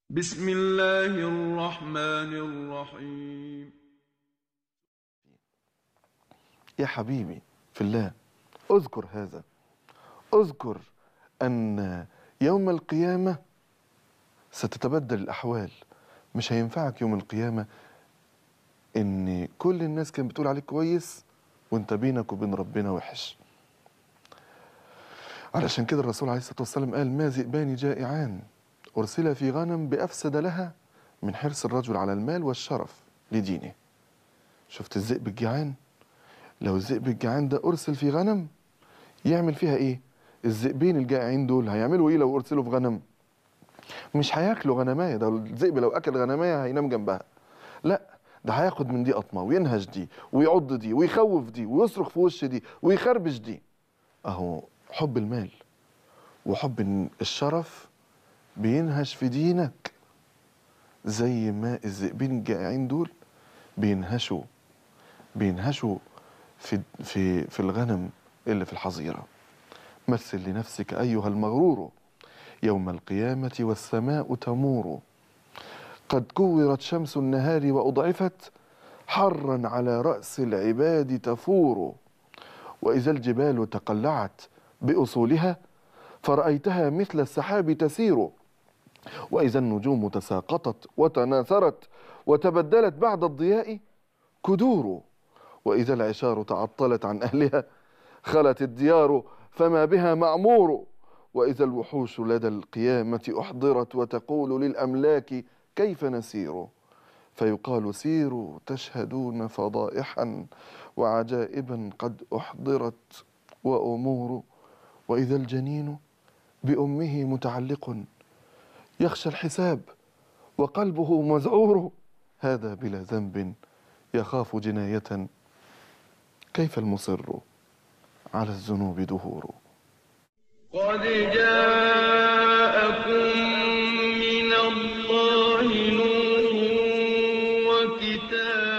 بسم الله الرحمن الرحيم يا حبيبي في الله اذكر هذا اذكر أن يوم القيامة ستتبدل الأحوال مش هينفعك يوم القيامة إن كل الناس كانت بتقول عليك كويس وانت بينك وبين ربنا وحش علشان كده الرسول عليه الصلاة والسلام قال ما ذئبان جائعان أرسل في غنم بأفسد لها من حرص الرجل على المال والشرف لدينه شفت الذئب الجعان لو الذئب الجعان ده أرسل في غنم يعمل فيها إيه الذئبين الجائعين دول هيعملوا إيه لو أرسلوا في غنم مش هياكلوا غنماية ده الذئب لو أكل غنماية هينام جنبها لا ده هياخد من دي قطمة وينهش دي ويعض دي ويخوف دي ويصرخ في وش دي ويخربش دي أهو حب المال وحب الشرف بينهش في دينك زي ما الذئبين الجائعين دول بينهشوا بينهشوا في في في الغنم اللي في الحظيره مثل لنفسك ايها المغرور يوم القيامه والسماء تمور قد كورت شمس النهار واضعفت حرا على راس العباد تفور واذا الجبال تقلعت باصولها فرايتها مثل السحاب تسير واذا النجوم تساقطت وتناثرت وتبدلت بعد الضياء كدور واذا العشار تعطلت عن اهلها خلت الديار فما بها معمور واذا الوحوش لدى القيامه احضرت وتقول للاملاك كيف نسير فيقال سيروا تشهدون فضائحا وعجائبا قد احضرت وامور واذا الجنين بامه متعلق يخشى الحساب وقلبه مذعور هذا بلا ذنب يخاف جنايه كيف المصر على الذنوب دهور قد جاءكم من الله نور وكتاب